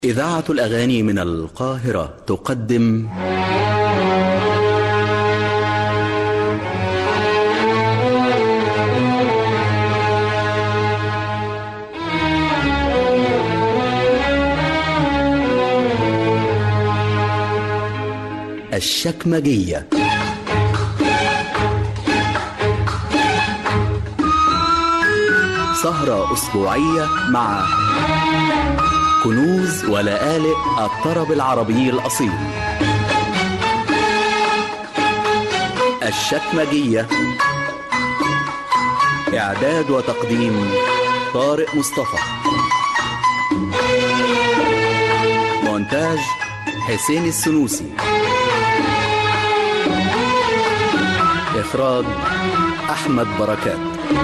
إذاعة الأغاني من القاهرة تقدم الشكمجية سهرة أسبوعية مع كنوز ولآلئ الطرب العربي الأصيل الشكمجية إعداد وتقديم طارق مصطفى مونتاج حسين السنوسي إخراج أحمد بركات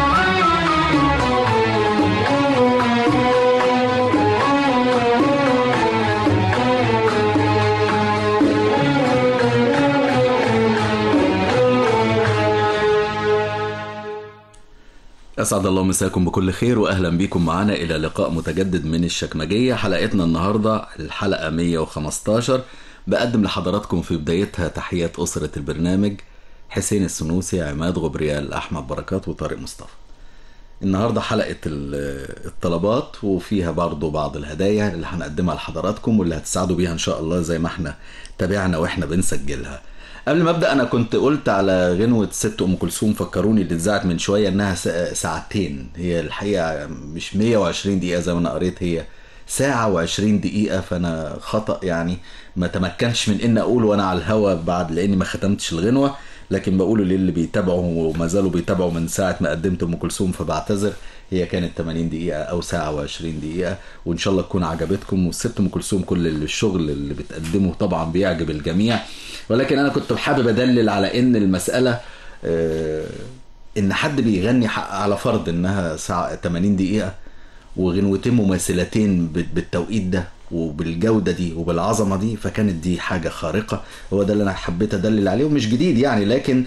أسعد الله مساكم بكل خير وأهلا بكم معنا إلى لقاء متجدد من الشكمجية حلقتنا النهاردة الحلقة 115 بقدم لحضراتكم في بدايتها تحيات أسرة البرنامج حسين السنوسي عماد غبريال أحمد بركات وطارق مصطفى النهاردة حلقة ال- الطلبات وفيها برضو بعض الهدايا اللي هنقدمها لحضراتكم واللي هتساعدوا بيها إن شاء الله زي ما احنا تابعنا واحنا بنسجلها قبل ما ابدا انا كنت قلت على غنوه ست ام كلثوم فكروني اللي اتذاعت من شويه انها سا- ساعتين هي الحقيقه مش 120 دقيقه زي ما انا قريت هي ساعة و20 دقيقة فأنا خطأ يعني ما تمكنش من إن أقول وأنا على الهوا بعد لأني ما ختمتش الغنوة لكن بقوله للي بيتابعوا وما زالوا بيتابعوا من ساعة ما قدمت أم كلثوم فبعتذر هي كانت 80 دقيقة أو ساعة و20 دقيقة وإن شاء الله تكون عجبتكم والست أم كلثوم كل الشغل اللي بتقدمه طبعا بيعجب الجميع ولكن أنا كنت حابب أدلل على إن المسألة آه، إن حد بيغني حق- على فرض إنها ساعة 80 دقيقة وغنوتين مماثلتين بال- بالتوقيت ده وبالجودة دي وبالعظمة دي فكانت دي حاجة خارقة هو ده اللي أنا حبيت أدلل عليه ومش جديد يعني لكن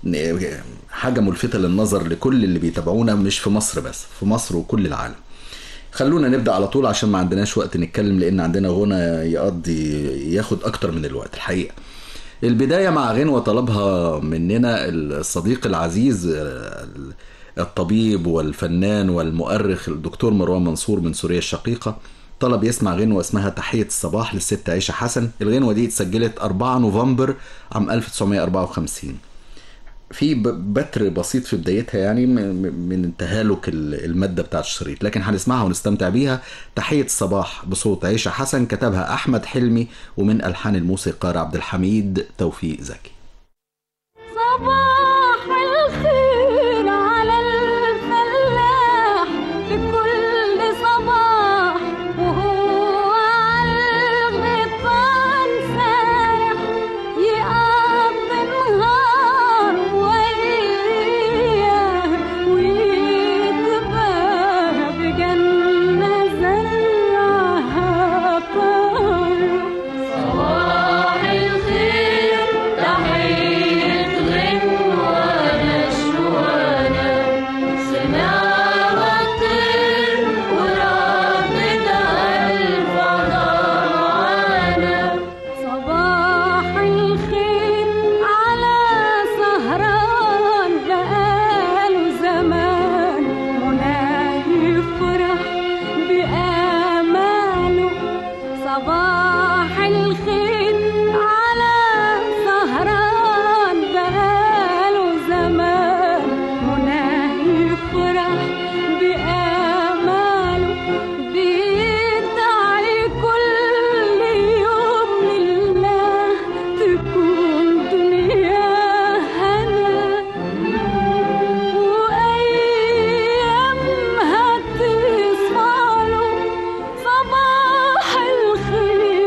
حاجة ملفتة للنظر لكل اللي بيتابعونا مش في مصر بس في مصر وكل العالم خلونا نبدأ على طول عشان ما عندناش وقت نتكلم لأن عندنا غنى يقضي ياخد أكتر من الوقت الحقيقة البداية مع غنوة طلبها مننا الصديق العزيز آه، الطبيب والفنان والمؤرخ الدكتور مروان منصور من سوريا الشقيقة طلب يسمع غنوة اسمها تحية الصباح للست عيشة حسن الغنوة دي اتسجلت 4 نوفمبر عام 1954 في ب- بتر بسيط في بدايتها يعني م- م- من تهالك ال- المادة بتاعت الشريط لكن هنسمعها ونستمتع بيها تحية الصباح بصوت عيشة حسن كتبها أحمد حلمي ومن ألحان الموسيقار عبد الحميد توفيق زكي صباح الخير على الفلاح في كل صباح وهو على الغيطان سارح يقضي النهار وياه ويتباهى بجنة زرعها طاير صباح الخير تحية غنوة نشوانة سمعها الطير ورددها الفضاء معانا صباح الخير على سهران بقاله زمان مناه يفرح بآماله صباح الخير على سهران بقاله زمان مناه يفرح بآماله بيدعي كل يوم لله تكون دنيا هنا وأيامها تصفى له صباح الخير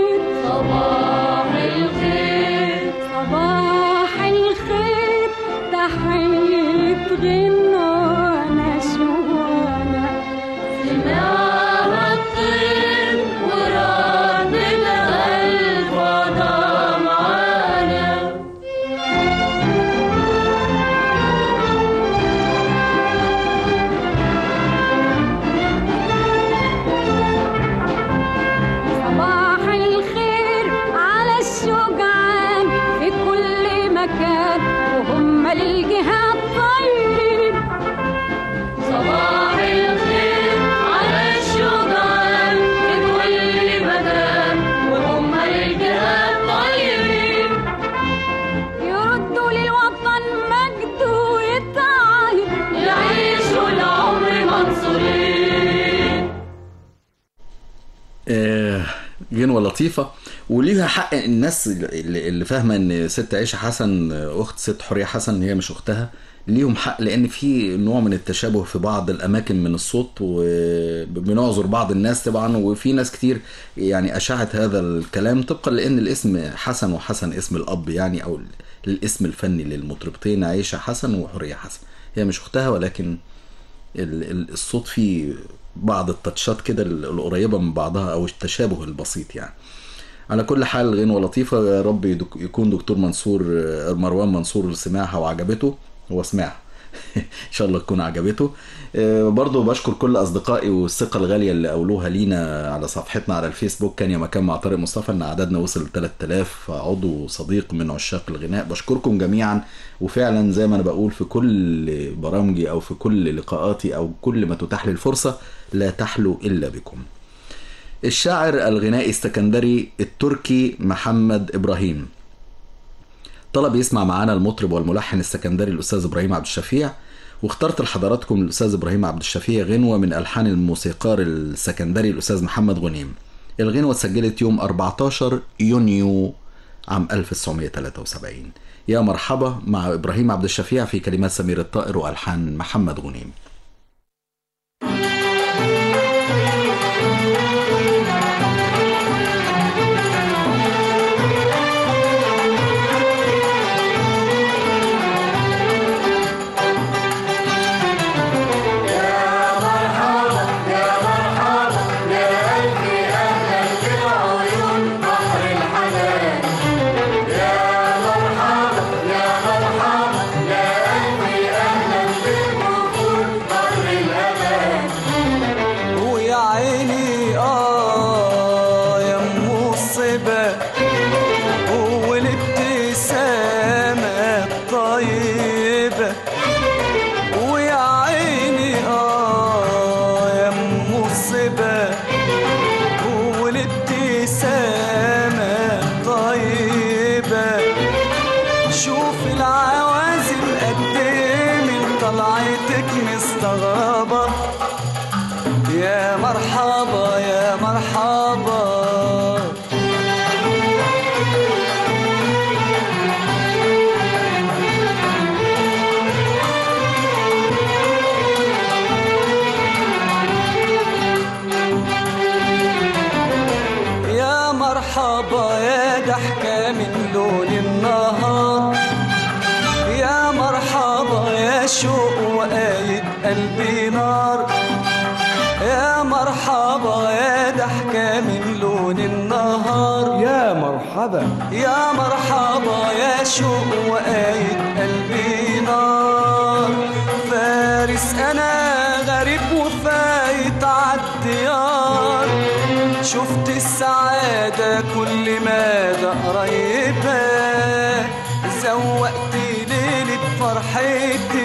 غنوة لطيفة وليها حق الناس اللي اللي فاهمة ان ست عيشة حسن اخت ست حورية حسن هي مش اختها ليهم حق لان في نوع من التشابه في بعض الاماكن من الصوت وبنعذر بعض الناس طبعا وفي ناس كتير يعني اشاعت هذا الكلام طبقا لان الاسم حسن وحسن اسم الاب يعني او الاسم الفني للمطربتين عيشة حسن وحورية حسن هي مش اختها ولكن ال- ال- الصوت فيه بعض التاتشات كده ال- القريبه من بعضها او التشابه البسيط يعني على كل حال غنوه لطيفه يا رب يدك- يكون دكتور منصور آه، مروان منصور سمعها وعجبته هو سمعها ان شاء الله تكون عجبته آه، برضو بشكر كل اصدقائي والثقه الغاليه اللي قولوها لينا على صفحتنا على الفيسبوك كان يا مكان مع طارق مصطفى ان عددنا وصل 3000 عضو صديق من عشاق الغناء بشكركم جميعا وفعلا زي ما انا بقول في كل برامجي او في كل لقاءاتي او كل ما تتاح لي الفرصه لا تحلو الا بكم الشاعر الغنائي السكندري التركي محمد ابراهيم طلب يسمع معانا المطرب والملحن السكندري الاستاذ ابراهيم عبد الشفيع واخترت لحضراتكم الاستاذ ابراهيم عبد الشفيع غنوه من الحان الموسيقار السكندري الاستاذ محمد غنيم الغنوه اتسجلت يوم 14 يونيو عام 1973 يا مرحبا مع ابراهيم عبد الشفيع في كلمات سمير الطائر والحان محمد غنيم ويا عيني اه يا ام الصبا والابتسامة الطيبة ويا عيني اه يا ام الصبا والابتسامة الطيبة شوف العوازل قد ايه من طلعتك مستغربة يا مرحبا يا مرحبا يا مرحبا يا ضحكة من لون النهار يا مرحبا يا شوق وقايد قلبي نار يا مرحبا يا ضحكة من لون النهار يا مرحبا يا مرحبا يا شوق وقايد قلبي نار فارس انا غريب وفايت عالديار شفت السعادة كل مدى قريبة زوقت ليلة فرحتي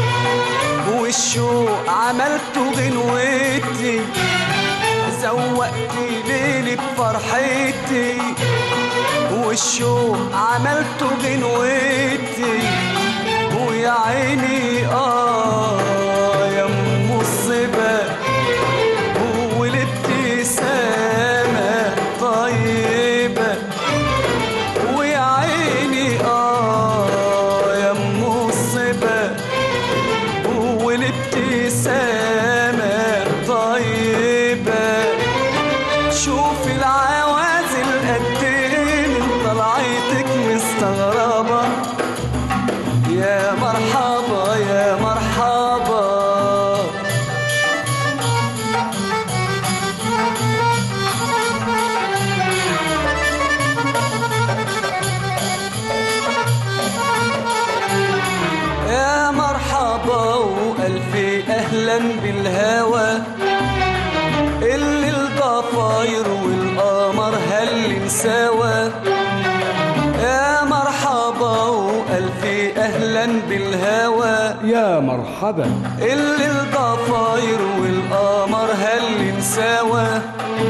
والشوق عملته غنوتي زوقت ليلة فرحتي والشوق عملته غنوتي ويا عيني اه يا ام الصبا والابتسامة طيبة ويا عيني اه يا ام الصبا والابتسامة طيبة شوف العوازل قد ايه من طلعتك مستغربة يا مرحبا يا مرحبا يا مرحبا وألف أهلا بالهوى اللي الضفاير والقمر هل سوا يا مرحبا وألف أهلا بالهوى يا مرحبا اللي الضفاير والقمر هل سوا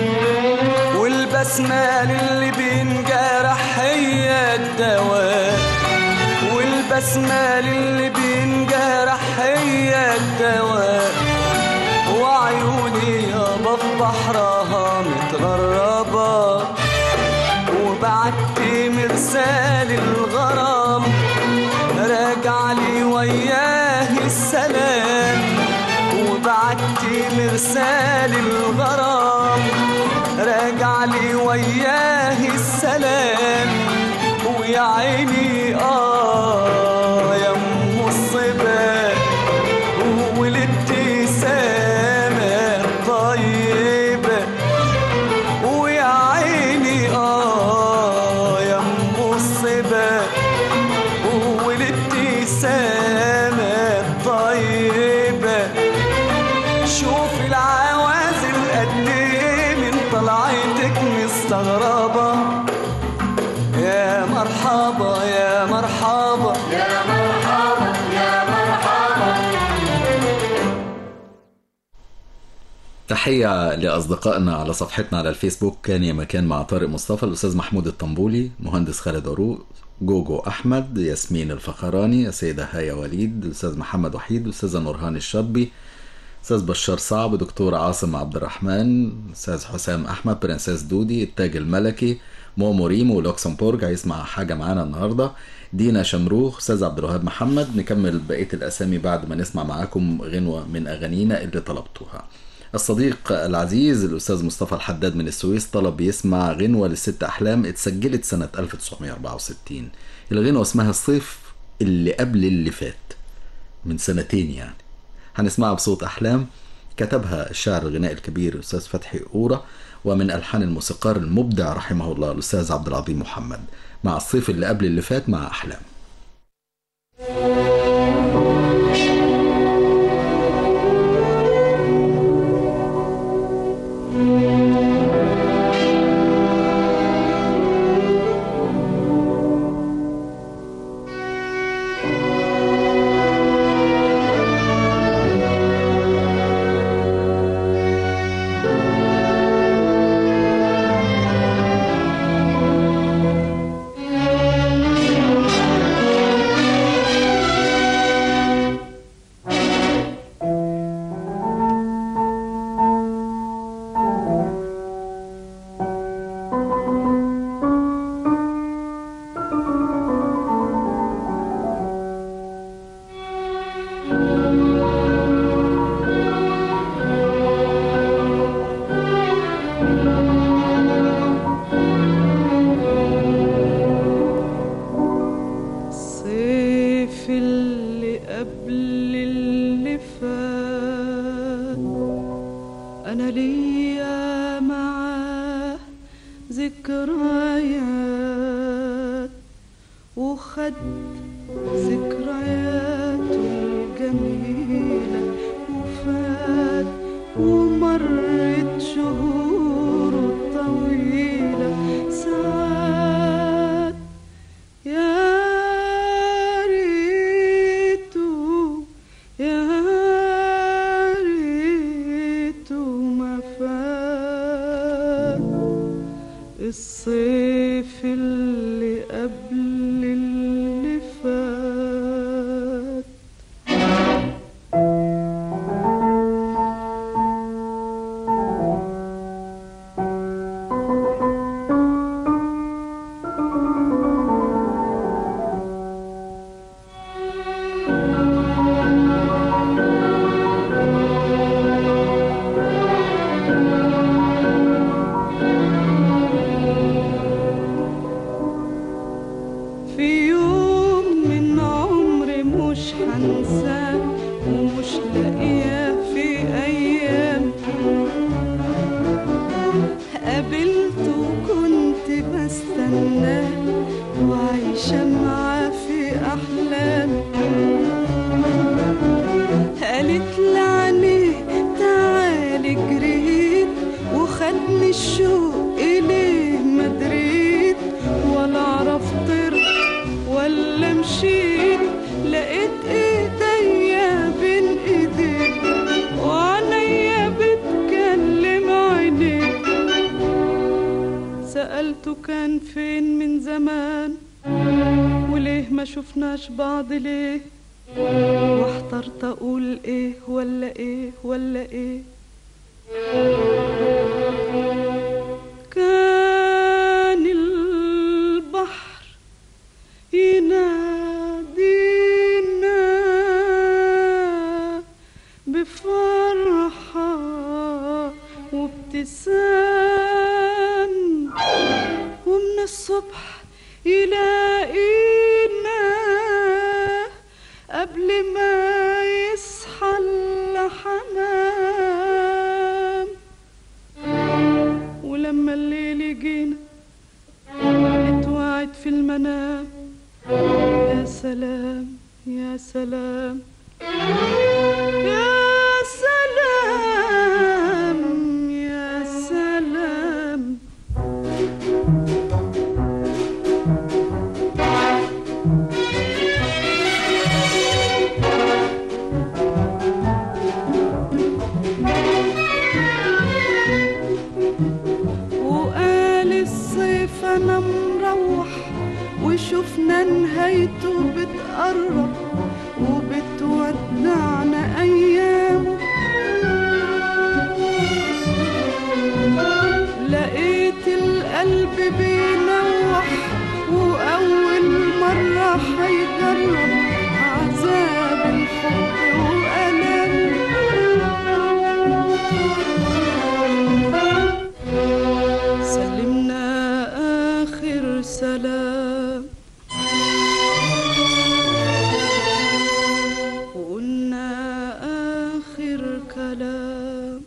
والبسمة للي بينجرح هي الدواء والبسمة للي بينجرح هي الدواء وعيوني يابا في بحرها متغربة مرسال الغرام راجع لي وياه السلام وبعت مرسال الغرام راجع لي وياه السلام ويا عيني اه يا ام الصبا والابتسامة الطيبة ويا عيني اه يا ام الصبا والابتسامة الطيبة شوف العوازل قد ايه من طلعتك مستغربة يا مرحبا يا مرحبا تحية لأصدقائنا على صفحتنا على الفيسبوك كان يا مكان مع طارق مصطفى الأستاذ محمود الطنبولي مهندس خالد عروق جوجو أحمد ياسمين الفخراني السيدة هايا وليد الأستاذ محمد وحيد الأستاذة نورهان الشطبي أستاذ بشار صعب دكتور عاصم عبد الرحمن أستاذ حسام أحمد برنسيس دودي التاج الملكي مومو ريمو لوكسمبورج هيسمع حاجة معانا النهاردة دينا شمروخ أستاذ عبد الوهاب محمد نكمل بقية الأسامي بعد ما نسمع معاكم غنوة من أغانينا اللي طلبتوها الصديق العزيز الأستاذ مصطفى الحداد من السويس طلب يسمع غنوة للست أحلام اتسجلت سنة 1964 الغنوة اسمها الصيف اللي قبل اللي فات من سنتين يعني هنسمعها بصوت أحلام كتبها الشاعر الغنائي الكبير الأستاذ فتحي أورا ومن ألحان الموسيقار المبدع رحمه الله الأستاذ عبد العظيم محمد مع الصيف اللي قبل اللي فات مع أحلام الصيف اللي قبل اللي فات أنا ليا معاه ذكريات وخد ذكرياته الجميلة وفات ومرت شهوره الطويلة ساعات يا ريتو يا ريتو ما فات الصيف اللي قبل اللي فات في يوم من عمري مش هنساه ومش لاقياه في ايام قابلته وكنت بستناه وعايشة معاه في أحلام قالت لعني تعالي جريت وخدني الشوق إليه ما دريت ولا أعرف طرت ولا مشيت لقيت ايديا بين ايديك وعينيا بتكلم عينيك سألته كان فين من زمان وليه ما شفناش بعض ليه واحترت اقول ايه ولا ايه ولا ايه كان البحر الصبح يلاقينا قبل ما يصحى الحمام ولما الليل جينا اتوعد في المنام يا سلام يا سلام يا سلام يا سلام وقال الصيف انا مروح وشفنا نهايته بتقرب وبتودعنا ايامه لقيت القلب بينوح واول مرة هيجرب عذاب الحب وألم سلمنا آخر سلام وقلنا آخر كلام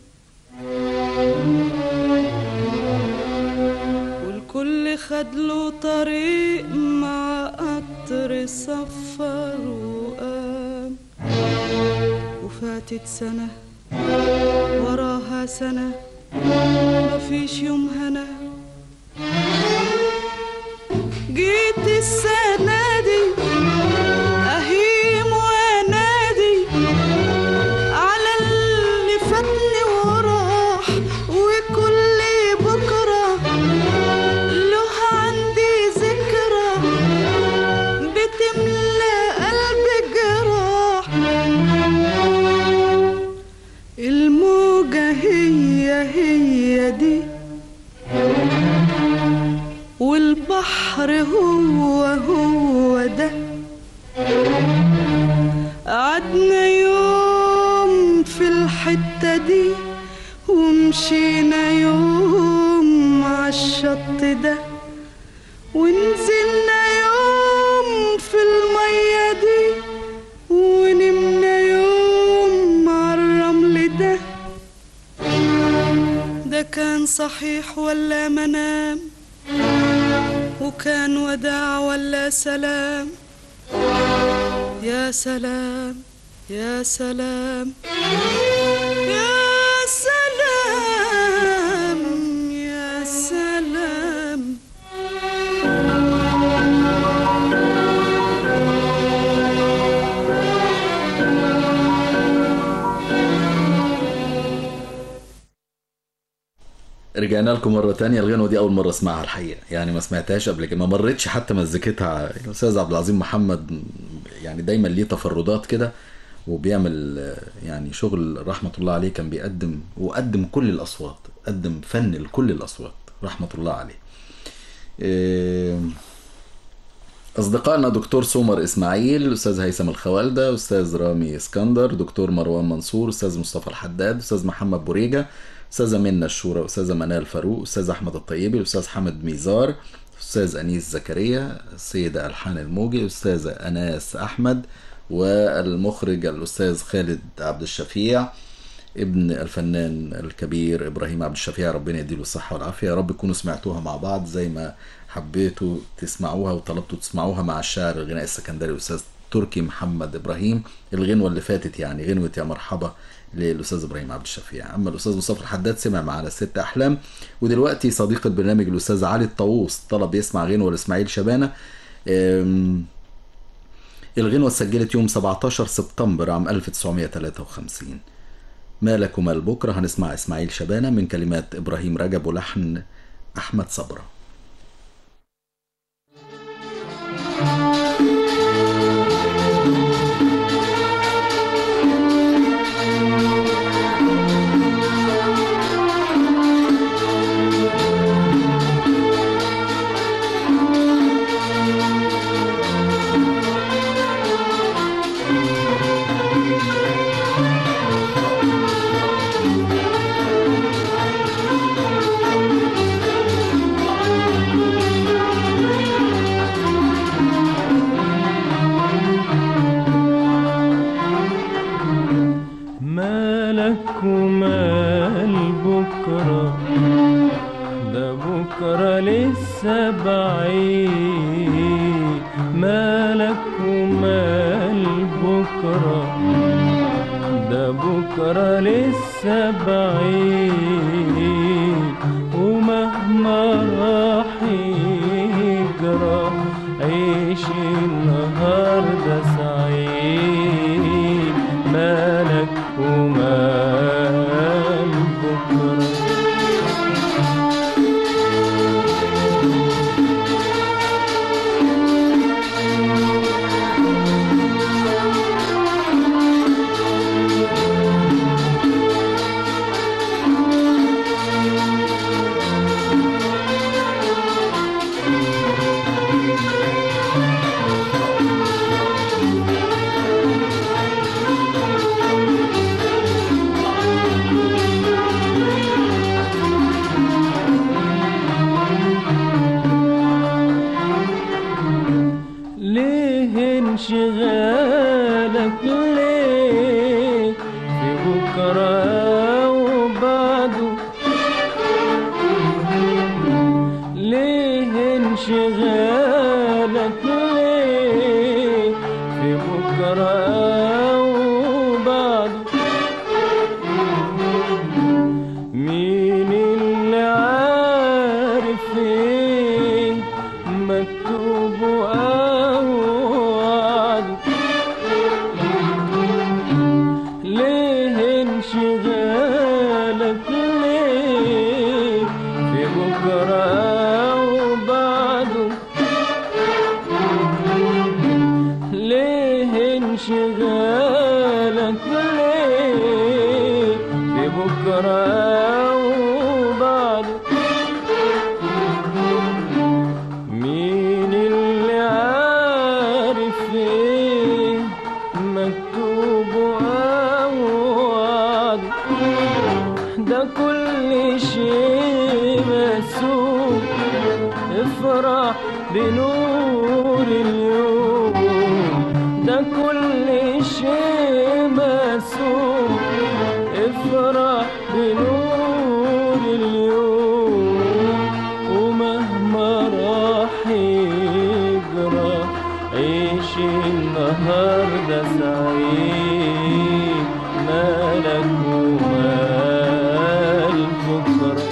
والكل خد له طريق مع قطر صفر وقام وفاتت سنة وراها سنة مفيش يوم هنا جيت السنة دي أهيم وأنادي على اللي فاتني وراح وكل بكرة له عندي ذكرى بتملى قلبي جراح الموجة هي هي دي والبحر هو هو ده قعدنا يوم في الحتة دي ومشينا يوم عالشط ده ونزلنا يوم في المية دي ونمنا يوم عالرمل ده ده كان صحيح ولا منام وكان وداع ولا سلام يا سلام يا سلام يا سلام يا سلام رجعنا لكم مرة تانية الغنوة دي أول مرة أسمعها الحقيقة يعني ما سمعتهاش قبل كده ما مرتش حتى مزيكتها الأستاذ عبد العظيم محمد يعني دايما ليه تفردات كده وبيعمل آه، يعني شغل رحمة الله عليه كان بيقدم وقدم كل الأصوات قدم فن لكل الأصوات رحمة الله عليه آه، أصدقائنا دكتور سومر إسماعيل أستاذ هيثم الخوالدة أستاذ رامي اسكندر دكتور مروان منصور أستاذ مصطفى الحداد أستاذ محمد بوريجة أستاذة منى الشورى أستاذة منال فاروق أستاذ أحمد الطيبي أستاذ حمد ميزار أستاذ أنيس زكريا السيدة ألحان الموجي أستاذة أناس أحمد والمخرج الأستاذ خالد عبد الشفيع ابن الفنان الكبير ابراهيم عبد الشفيع ربنا يديله الصحه والعافيه يا رب تكونوا سمعتوها مع بعض زي ما حبيتوا تسمعوها وطلبتوا تسمعوها مع الشاعر الغناء السكندري الاستاذ تركي محمد ابراهيم الغنوه اللي فاتت يعني غنوه يا مرحبا للاستاذ ابراهيم عبد الشفيع اما الاستاذ مصطفى الحداد سمع معانا ست احلام ودلوقتي صديق البرنامج الاستاذ علي الطاووس طلب يسمع غنوه لاسماعيل شبانه أم، الغنوه اتسجلت يوم 17 سبتمبر عام 1953 ما لكم البكرة هنسمع إسماعيل شبانة من كلمات إبراهيم رجب ولحن أحمد صبرة يا لسه بعيد مالك ومال بكرة ده بكرة لسه بعيد ومهما راح يجرى عيش النهاردة سعيد مالك ومال بكرة ليه انشغالك ليه في بكرة وبعده ليه انشغالك ليه في بكرة وبعده مين اللي عارف ايه مكتوب او وعده ليه انشغالك ليه في بكرة وبعده ليه انشغالك ليه في بكرة وبعده مين اللي عارف ايه مكتوب او وعده ده كل شيء مسوق افرح بنور اليوم ده كل شيء مسوق افرح بنور اليوم ومهما راح يجرى عيش النهارده سعيد مالك ومال بكره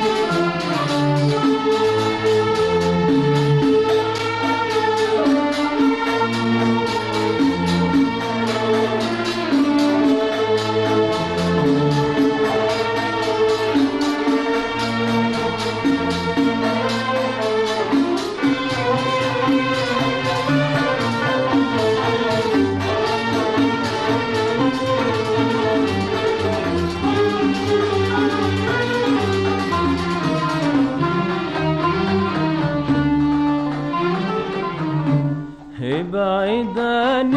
ابعد عن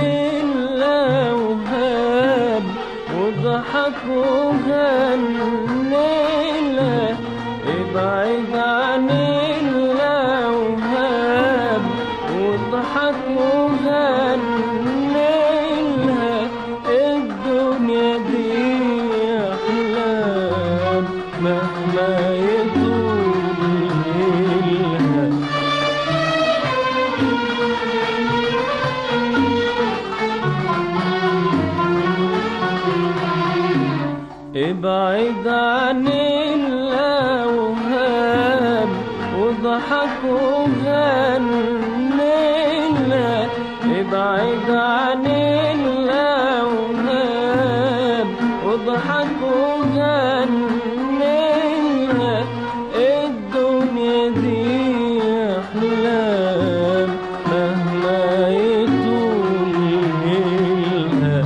الاوهام وضحك وغنيلة ابعد عن الاوهام وضحك وغنيلة الدنيا دي احلام مهما يطول ليلها ابعد عن الاوهام وضحك وغنينا ابعد عن الاوهام وضحك وغنينا الدنيا دي احلام مهما يطول ليلها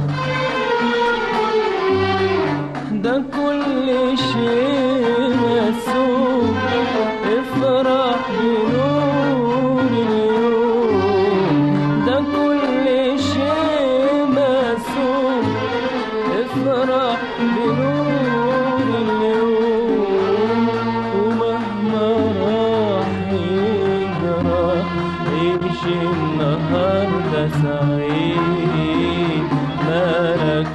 ده كل شيء مسوق افرح بنور اليوم ده كل شيء مسوق افرح بنور اليوم ومهما راح يجرى عيش النهارده سعيد مالك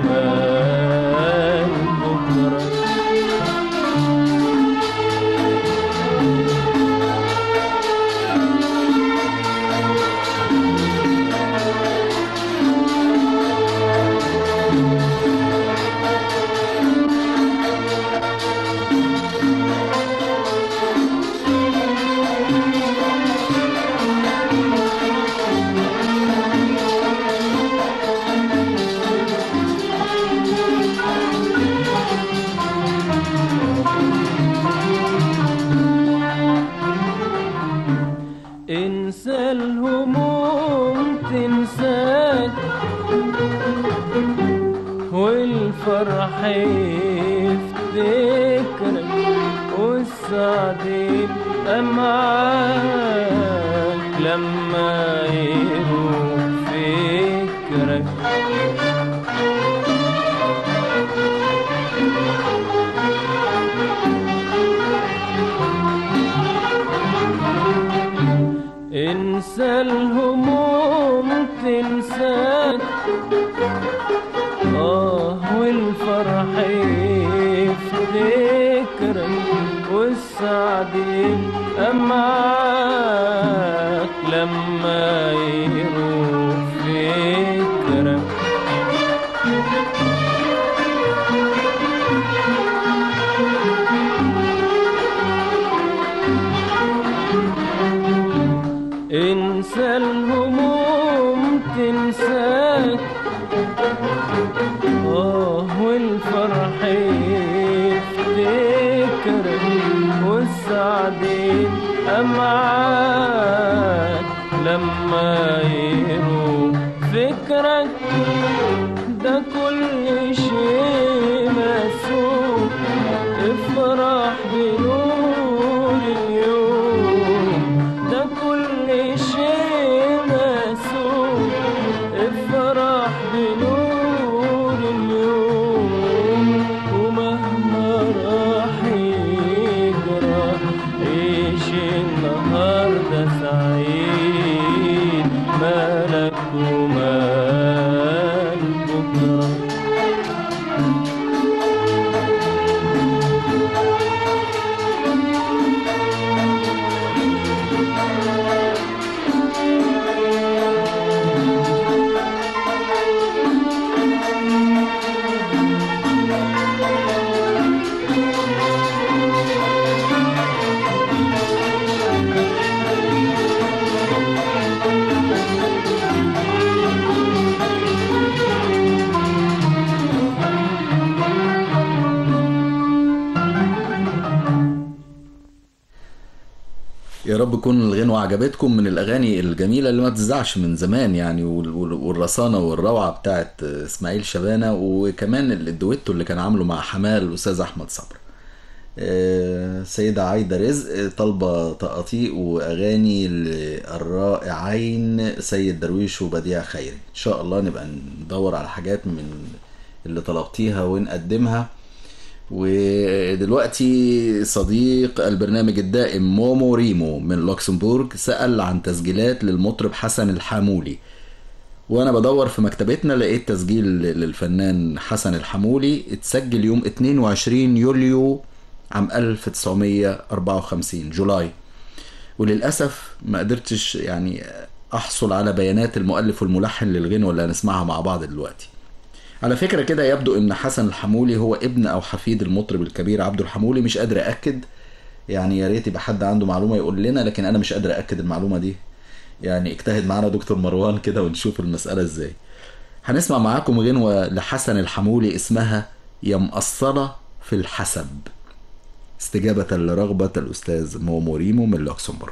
ومال بكره يفتكرك والسعد يبقى معاك لما يروح فكرك انسى الهموم تنساك اه والفرح يفتكرك والسعد يبقى معاك لما يروح فكرك انسى الهموم تنساك اه والفرح يفتكرك والسعد يبقى معاك لما يروح فكرك ده كل شيء مسوق افرح بنور اليوم ده كل شيء مسوق افرح بنور اليوم ومهما راح يجرى عيش النهارده سعيد مالك ومال بكره يا رب تكون الغنوة عجبتكم من الأغاني الجميلة اللي ما بتزعش من زمان يعني وال- وال- والرصانة والروعة بتاعت إسماعيل شبانة وكمان الدويتو اللي كان عامله مع حمال الأستاذ أحمد صبر آه، سيدة عايدة رزق طالبة تقاطيق وأغاني الرائعين سيد درويش وبديع خيري إن شاء الله نبقى ندور على حاجات من اللي طلبتيها ونقدمها ودلوقتي صديق البرنامج الدائم مومو ريمو من لوكسمبورغ سأل عن تسجيلات للمطرب حسن الحامولي وانا بدور في مكتبتنا لقيت تسجيل للفنان حسن الحمولي اتسجل يوم 22 يوليو عام 1954 جولاي وللاسف ما قدرتش يعني احصل على بيانات المؤلف والملحن للغنوه اللي هنسمعها مع بعض دلوقتي على فكرة كده يبدو ان حسن الحمولي هو ابن او حفيد المطرب الكبير عبد الحمولي مش قادر اكد يعني يا ريت يبقى حد عنده معلومة يقول لنا لكن انا مش قادر اكد المعلومة دي يعني اجتهد معانا دكتور مروان كده ونشوف المسألة ازاي هنسمع معاكم غنوة لحسن الحمولي اسمها يا مقصرة في الحسب استجابة لرغبة الأستاذ مومو ريمو من لوكسمبورغ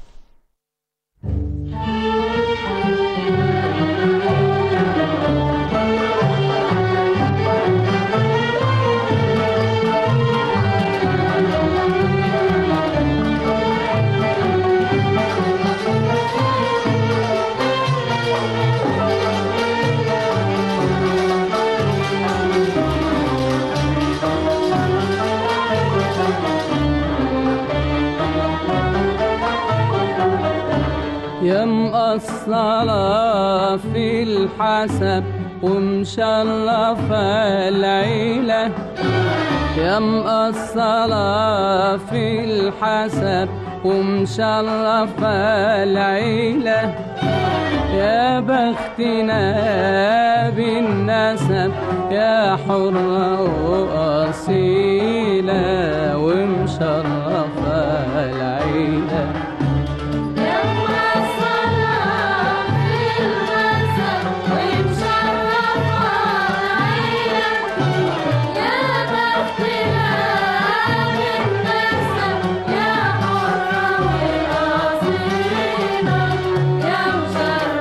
يا مقصرة في الحسب ومشرفة العيلة يا مقصرة في الحسب ومشرفة العيلة يا بختنا بالنسب يا حرة وأصيلة ومشرفة العيلة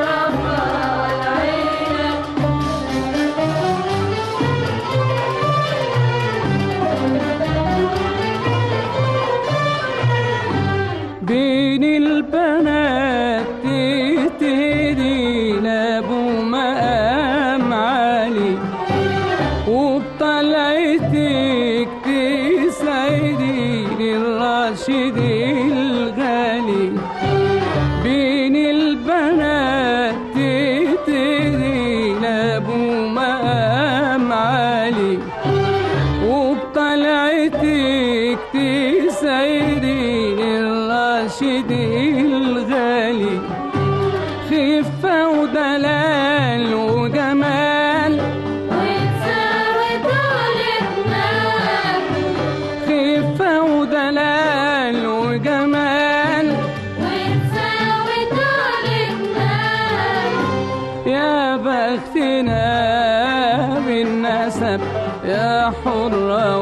يا بين البنات تهدي لابو مقام عالي وبطلعتك تسعدي للراشد الغالي بين البنات تهدي لابو مقام عالي وبطلعتك تسعدي للراشد الغالي خفة ودلال وجمال وتساوي طولتنا خفة ودلال وجمال وتساوي طولتنا يا بختنا بالنسب يا حرة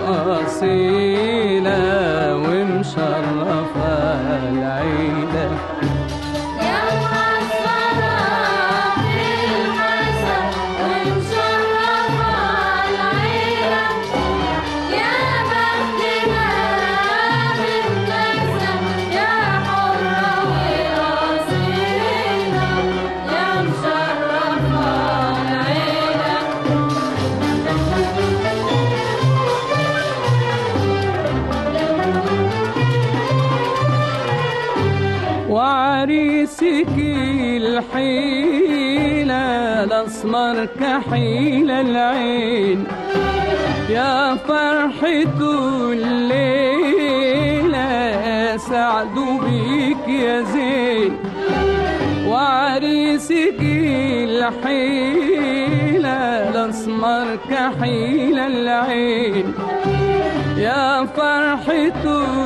وأصيلة ومشرفة العيلة يا معصرة في الحسن ومشرفة العيلة يا بختنا بالنسب يا حرة وأصيلة يا مشرفة العيلة وعريسك الحيلة الأسمر كحيل العين يا فرحة الليلة سعد بيك يا زين وعريسك الحيلة الأسمر كحيل العين يا فرحة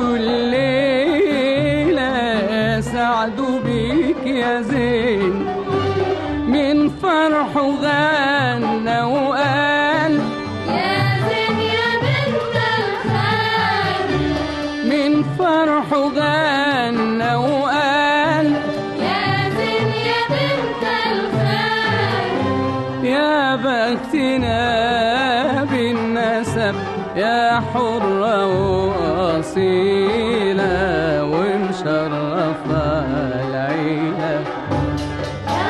الليلة سعد بيك يا زين من فرح غنى وقال يا زين يا بنت الخال من فرح غنى وقال يا زين يا بنت الخال يا بختنا بالنسب يا حرة وأصيلة ومشرفة العيلة يا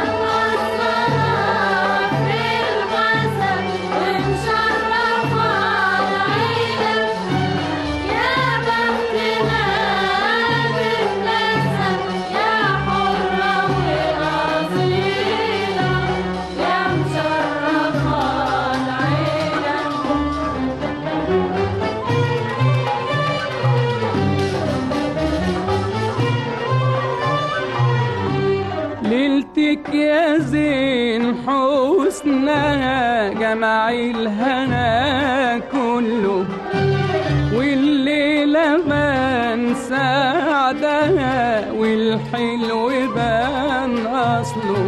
معصرة في الحسن ومشرفة العيلة يا بختنا بالنسب يا حرة وأصيلة يا مشرفة العيلة ليلتك يا زين حسنها جمع الهنا كله والليلة بان سعدها والحلو بان أصله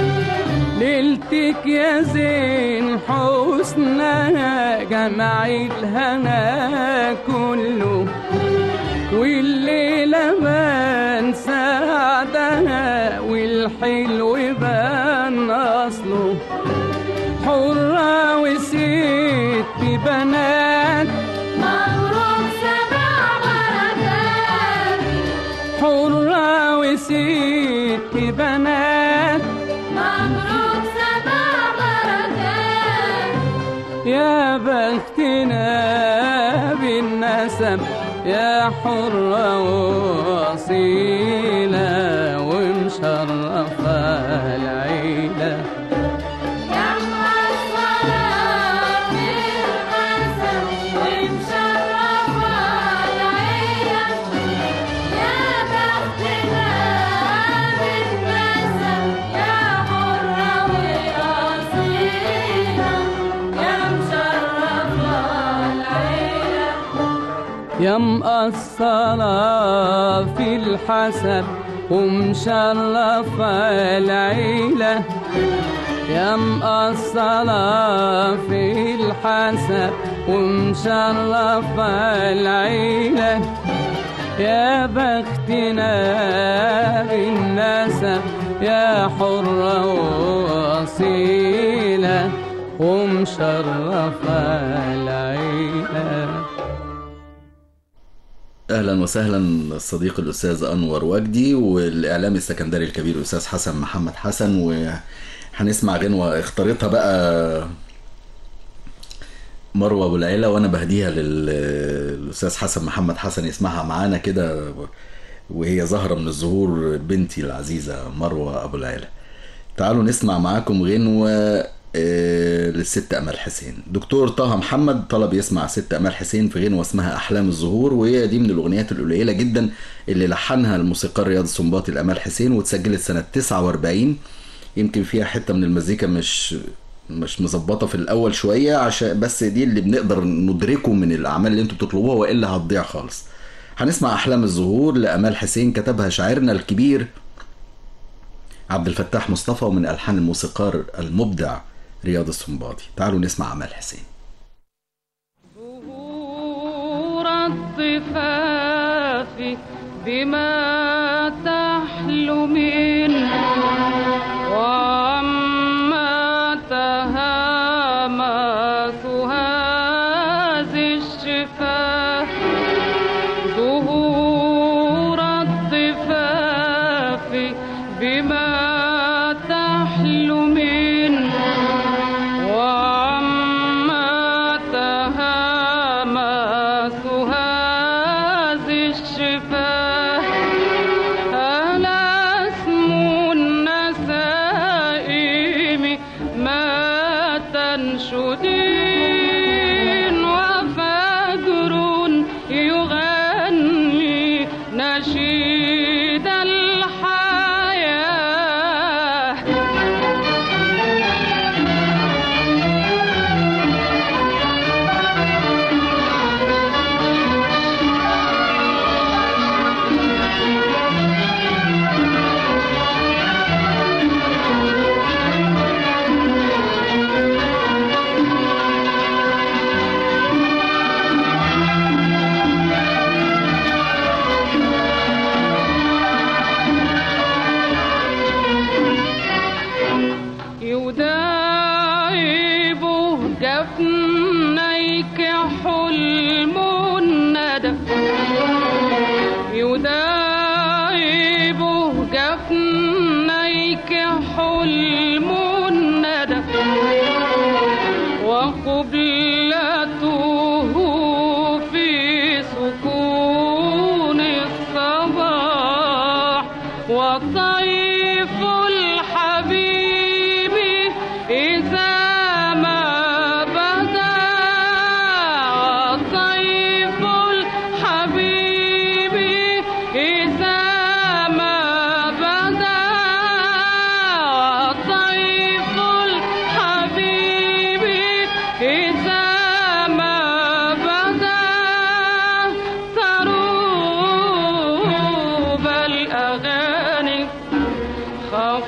ليلتك يا زين حسنها جمع الهنا كله والليلة بان سعدها والحلو بان أصله حرة وست بنات مبروك سبع بركات حرة وست بنات مبروك سبع بركات يا بختنا بالنسب يا حرة وأصيلة ومشرفة العيلة يا معصرة في الحسن ومشرفة العيلة يا بختنا بالنسب يا حرة وأصيلة يا مشرفة العيلة يا مقصرة في الحسب ومشرفة العيلة يا مقصرة في الحسب ومشرفة العيلة يا بختنا بالنسب يا حرة وأصيلة ومشرفة العيلة اهلا وسهلا الصديق الاستاذ انور وجدي والاعلامي السكندري الكبير الاستاذ حسن محمد حسن وهنسمع غنوه اختارتها بقى مروه ابو العيله وانا بهديها للاستاذ حسن محمد حسن يسمعها معانا كده وهي ظاهره من الزهور بنتي العزيزه مروه ابو العيله تعالوا نسمع معاكم غنوه آه، للست امال حسين دكتور طه محمد طلب يسمع ست امال حسين في غنوه اسمها احلام الزهور وهي دي من الاغنيات القليله جدا اللي لحنها الموسيقار رياض السنباطي لامال حسين واتسجلت سنه 49 يمكن فيها حته من المزيكا مش مش مظبطه في الاول شويه عشان بس دي اللي بنقدر ندركه من الاعمال اللي انتوا بتطلبوها والا هتضيع خالص هنسمع احلام الزهور لامال حسين كتبها شاعرنا الكبير عبد الفتاح مصطفى ومن الحان الموسيقار المبدع رياض السنباطي تعالوا نسمع امال حسين ظهور الضفاف بما تحلمين وعما تهامس هذه الشفاه ظهور الضفاف بما تحلمين وعما تهامس هذه الشفاه ألا اسم النسائم ما تنشدين وفجر يغني نشيد الحياه يداعب جفنيك حلم الندى يداعب جفنيك حلم الندى وقبلته في سكون الصباح وطيف الحبيب إذا ما بدا وطيف الحبيب إذا ما بدا وطيف الحبيب إذا ما بدا تروب الأغاني خوف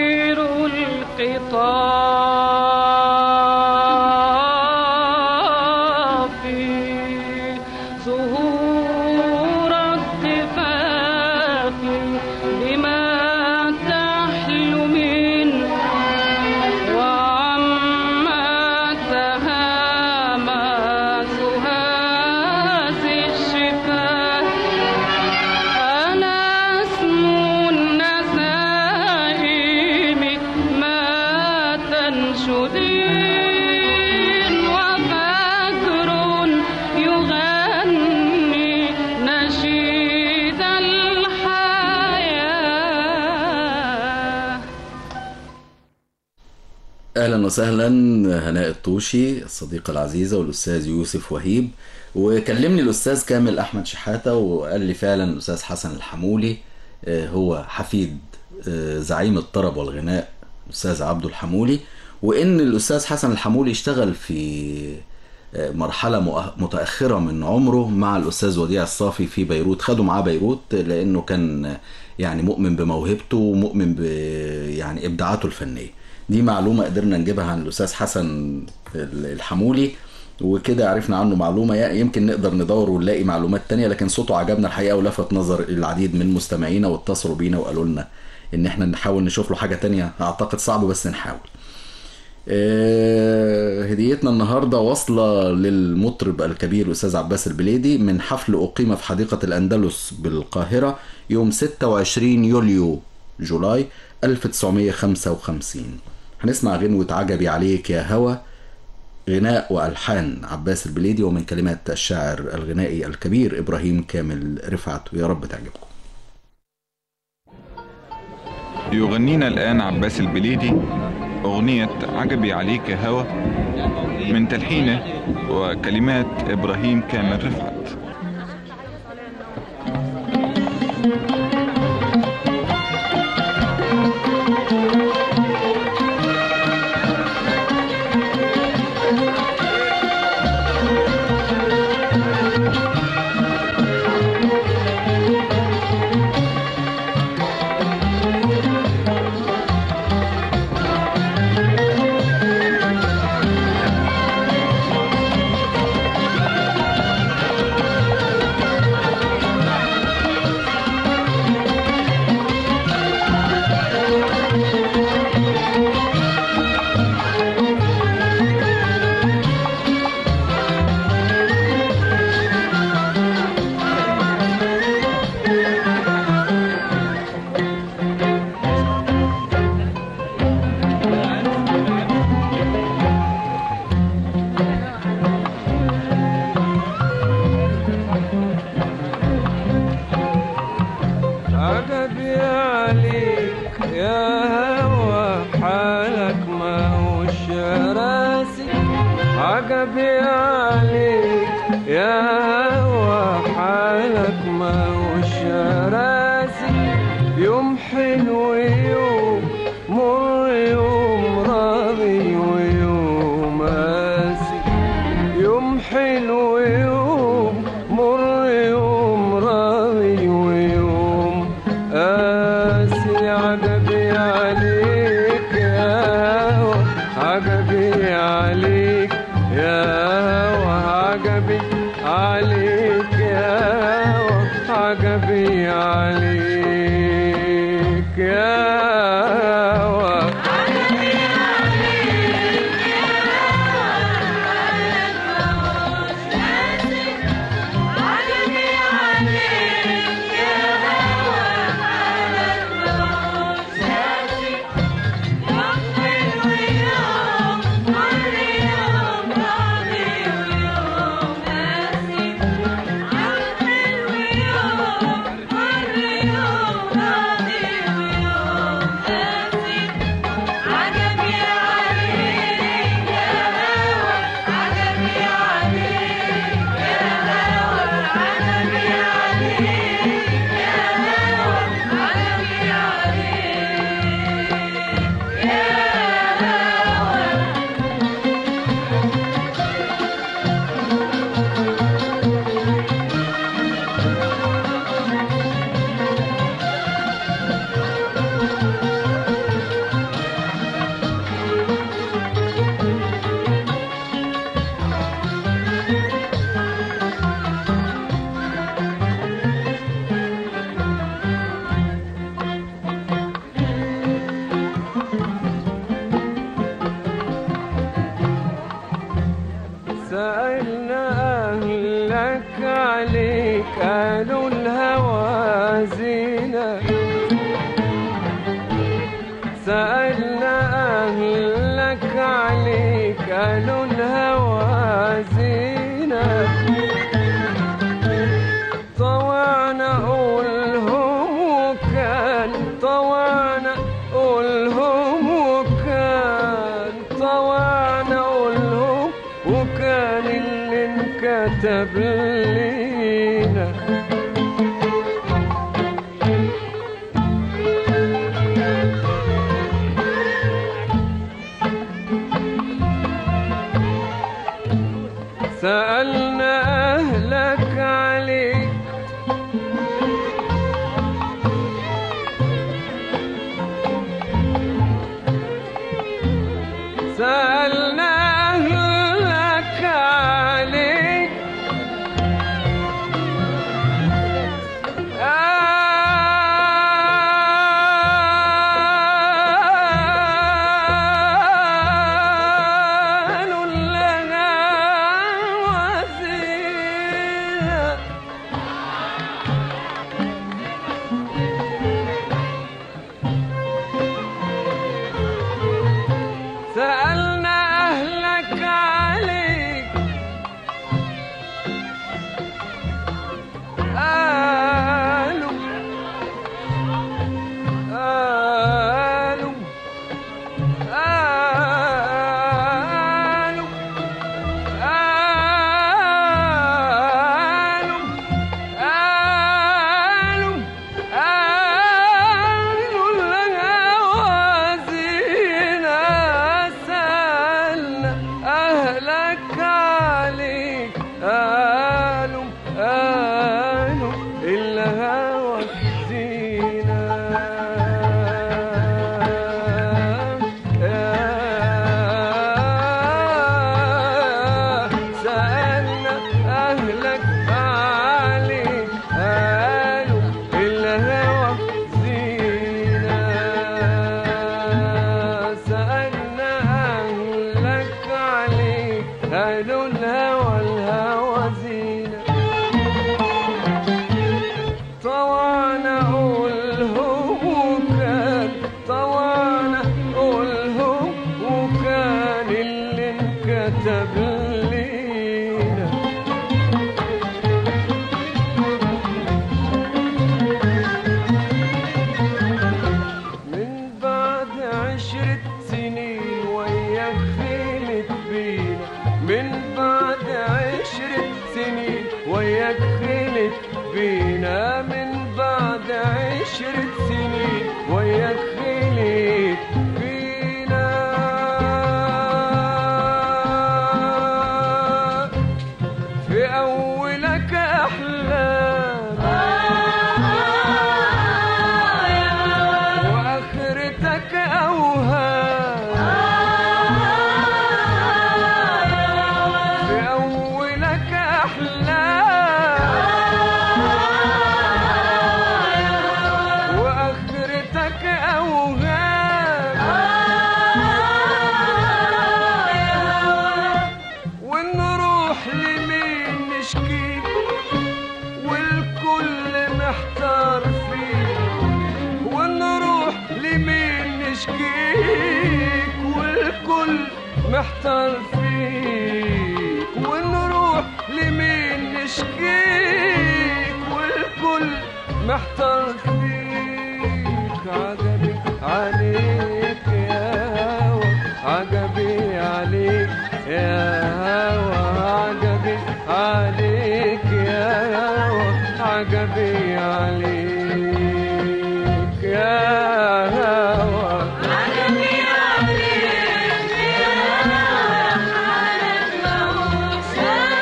يطير القطاف ظهور الضفاف بما تحلو من وعما تهامسها هذه الشفاه أنا اسم النسائم ما تنشدين وفكر يغني نشيد الحياة اهلا وسهلا هناء الطوشي الصديقه العزيزه والاستاذ يوسف وهيب وكلمني الاستاذ كامل احمد شحاته وقال لي فعلا الاستاذ حسن الحمولي آه، هو حفيد آه، زعيم الطرب والغناء الاستاذ عبده الحمولي وان الاستاذ حسن الحمولي اشتغل في آه، مرحلة مؤ- متأخرة من عمره مع الأستاذ وديع الصافي في بيروت خدوا معاه بيروت لأنه كان آه، يعني مؤمن بموهبته ومؤمن ب يعني إبداعاته الفنية دي معلومة قدرنا نجيبها عن الأستاذ حسن ال- الحمولي وكده عرفنا عنه معلومة يعني يمكن نقدر ندور ونلاقي معلومات تانية لكن صوته عجبنا الحقيقة ولفت نظر العديد من مستمعينا واتصلوا بينا وقالوا لنا إن احنا نحاول نشوف له حاجة تانية أعتقد صعب بس نحاول آه، هديتنا النهاردة واصلة للمطرب الكبير الأستاذ عباس البليدي من حفل أقيم في حديقة الأندلس بالقاهرة يوم 26 يوليو جولاي 1955 هنسمع غنوة عجبي عليك يا هوى غناء وألحان عباس البليدي ومن كلمات الشاعر الغنائي الكبير إبراهيم كامل رفعت ويا رب تعجبكم يغنينا الآن عباس البليدي أغنية عجبي عليك يا هوى من تلحينه وكلمات إبراهيم كامل رفعت يا أهلك عليك قالوا الهوى زينة طوعنا قولهم وكان طوعنا قولهم وكان طوعنا قولهم وكان اللي انكتب لينا سألنا أهلك عليك سألنا أهلك عليك قالوا لنا وزينة سألنا أهلك عليك قالوا قالوا قالوا قالوا قالوا قالوا لنا وزينا سألنا أهلك عليك قالوا قالوا الهوى زينا سألنا أهلك عليك قالوا الهوى زينة سألنا أهلك عليك قالوا الهوى الهوى زينة طوعنا قولهم وكان طوعنا قولهم وكان اللي انكتب لينا من بعد عشرة سنين وياك خيلت بينا من بعد عشرة سنين وياك خيلت بينا من بعد عشرة سنين وياك خيلت بينا في أولك أحلام وآخرتك أوهام في أولك أحلام وآخرتك أوهام ونروح لمين نشكي والكل محتار فيه ونروح لمين نشكيك والكل محتار فيك ونروح لمين نشكيك والكل محتار فيك عجبي عليك يا هوى عجبي عليك يا هوى عجبي عليك يا هوى عجبي عليك يا هوى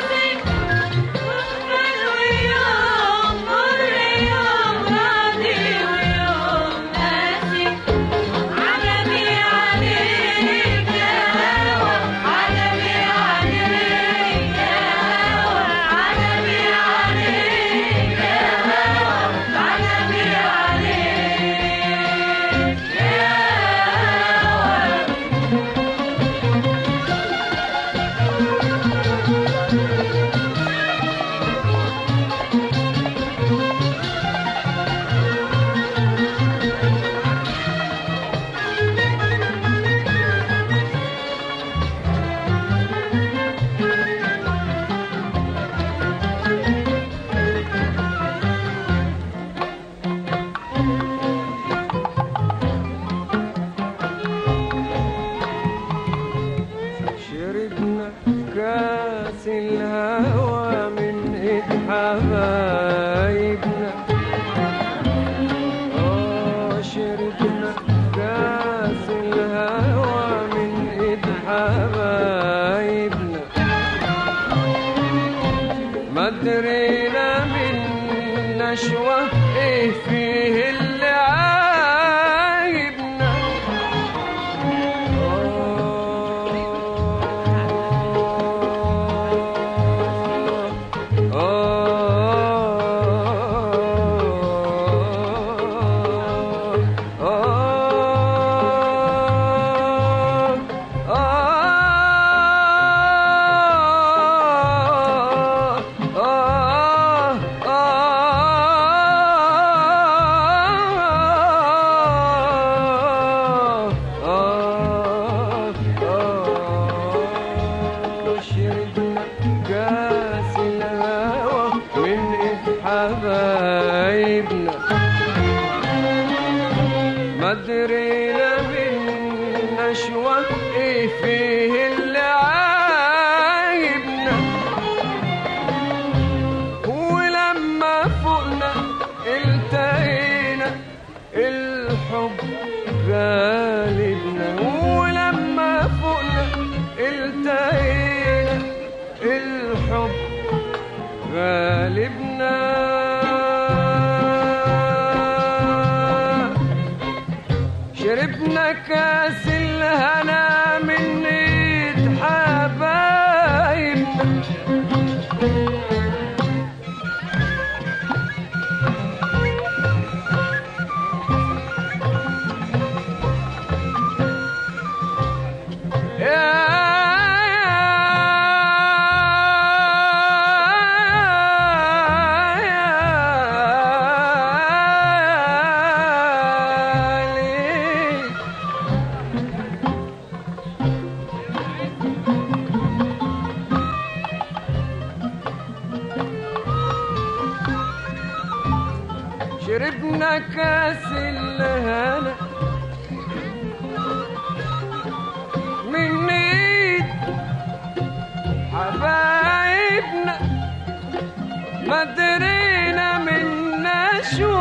Yeah. نشوة ايه فيه اللي عايبنا ولما فوقنا التقينا الحب غالبنا ولما فوقنا التقينا الحب غالبنا شربنا كاس الهنا من ايد حبايبنا شربنا كاس الهنا من ايد حبايبنا ما درينا منا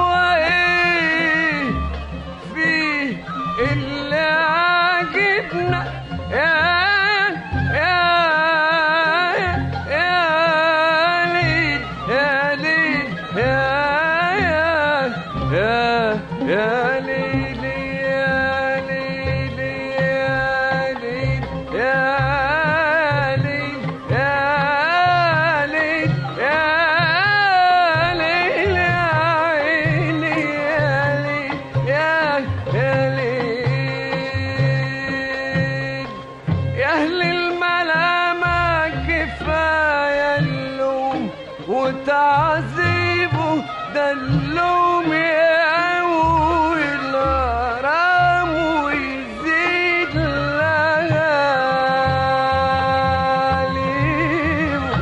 شوية فيه اللي عاجبنا يا يا يا ليل يا ليل يا يا يا يا ليل يا ليل يا ليل يا ليل يا ليل يا ليل يا عيني يا ليل يا يا ليل يا أهل الملامة كفاية اللوم وتعذيبه ده اللوم يقوي الغرام ويزيد لغاليبه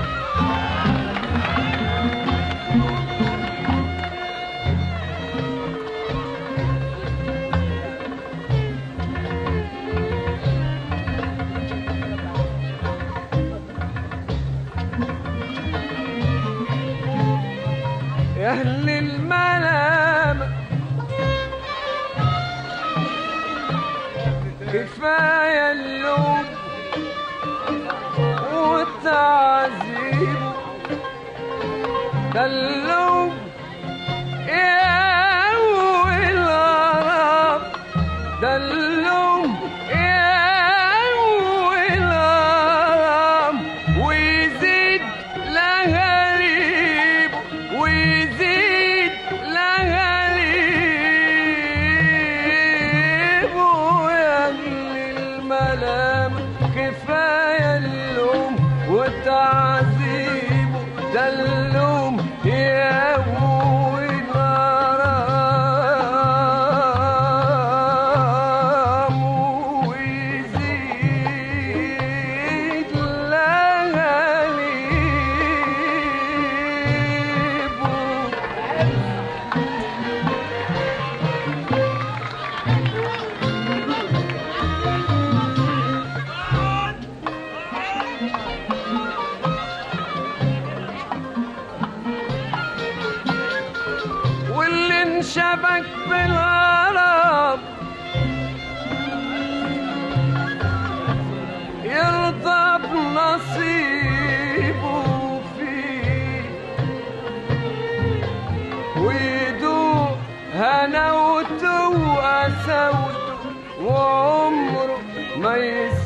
يا أهل الملامة كفاية اللوم والتعذيب ده اللوم يقوي الغرام ده اللوم يقوي الغرام ويزيد لغريب ويزيد لغريب ويا أهل الملام كفاية اللوم والتعذيب ده اللوم يقوي الغرام ويزيد لغاليبه واللي انشبك بالغرام يرضى بنصيبه فيه ويدوق هنوته وقساوته وعمره ما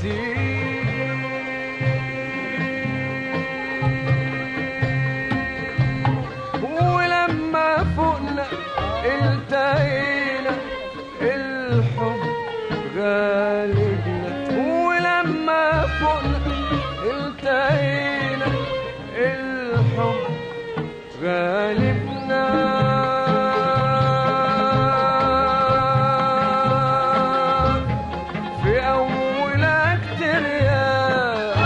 يسيب ولما فوقنا التقينا الحب غالبنا ولما فوقنا التقينا الحب غالبنا في أولك ترياق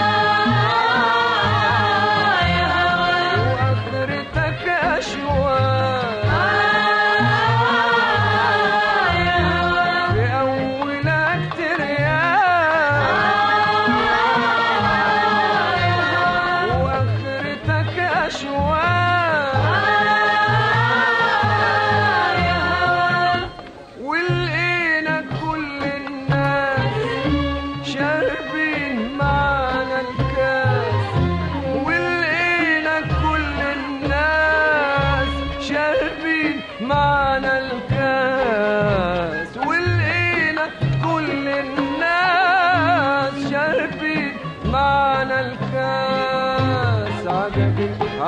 وآخرتك أشواق في أولك ترياق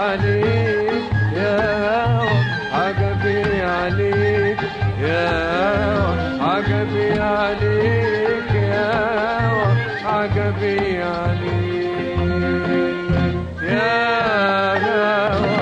عليك يا هوى عجبي عليك يا هوى عجبي عليك يا هوى عجبي عليك يا هوى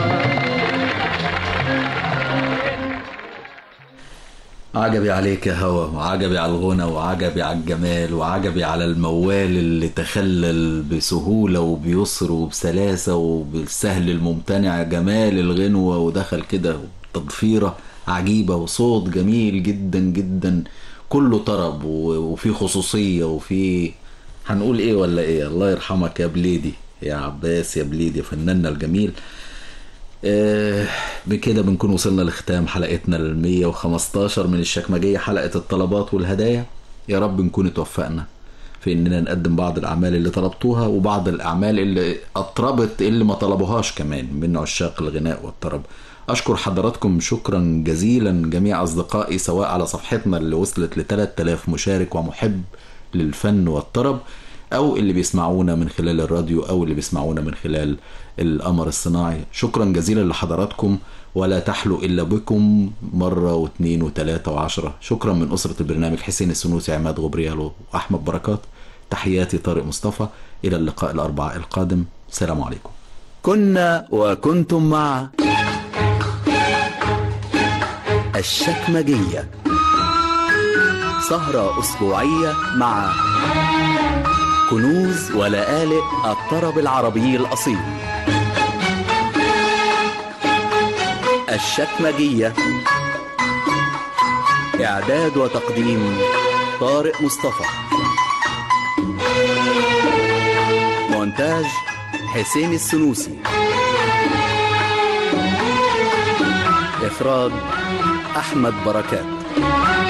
عجبي عليك يا هوا وعجبي على الغنى وعجبي على الجمال وعجبي على الموال اللي تخلل بسهولة وبيسر وبسلاسة وبالسهل الممتنع جمال الغنوة ودخل كده تضفيرة عجيبة وصوت جميل جدا جدا كله طرب و- وفي خصوصية وفي هنقول ايه ولا ايه الله يرحمك يا بليدي يا عباس يا بليدي يا فناننا الجميل آه، بكده بنكون وصلنا لختام حلقتنا ال 115 من الشكمجية حلقة الطلبات والهدايا يا رب نكون اتوفقنا في اننا نقدم بعض الاعمال اللي طلبتوها وبعض الاعمال اللي اطربت اللي ما طلبوهاش كمان من عشاق الغناء والطرب اشكر حضراتكم شكرا جزيلا جميع اصدقائي سواء على صفحتنا اللي وصلت ل 3000 مشارك ومحب للفن والطرب او اللي بيسمعونا من خلال الراديو او اللي بيسمعونا من خلال القمر الصناعي شكرا جزيلا لحضراتكم ولا تحلو الا بكم مره واثنين وثلاثه وعشره شكرا من اسره البرنامج حسين السنوسي عماد غبريالو واحمد بركات تحياتي طارق مصطفى الى اللقاء الاربعاء القادم سلام عليكم كنا وكنتم مع الشكمجية سهرة أسبوعية مع كنوز ولآلئ الطرب العربي الأصيل الشكمجية إعداد وتقديم طارق مصطفى مونتاج حسين السنوسي إخراج أحمد بركات